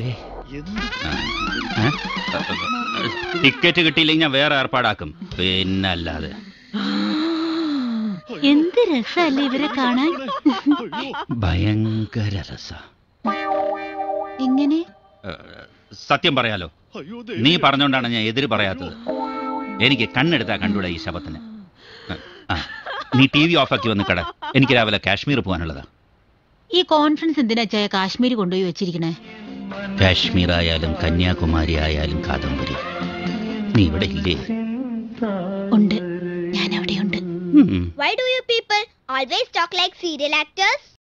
ആ? ടിക്കറ്റ് കിട്ടിയില്ലെങ്കിൽ ഞാൻ വേറെ ഏർപ്പാടാക്കും പിന്നല്ലാതെ എന്ത് രസല്ലേ ഇവരെ കാണാൻ ഭയങ്കര രസ എങ്ങനെ സത്യം പറയാലോ നീ പറഞ്ഞോണ്ടാണ് ഞാൻ എതിര് പറയാത്തത് എനിക്ക് കണ്ണെടുത്താ കണ്ടൂടാ ഈ ശബത്തിന് ആ, നീ ടി വി ഓഫാക്കി വന്ന് കട എനിക്ക് രാവിലെ കാശ്മീർ പോകാനുള്ളതാ ഈ കോൺഫറൻസ് എന്തിനാ ചായ കാശ്മീർ കൊണ്ടുപോയി വെച്ചിരിക്കണേ കാശ്മീർ ആയാലും കന്യാകുമാരി ആയാലും കാദംബരി നീ ഇവിടെ ഇല്ലേ ഉണ്ട് ഞാൻ അവിടെയുണ്ട് ഉം. Why do you people always talk like serial actors?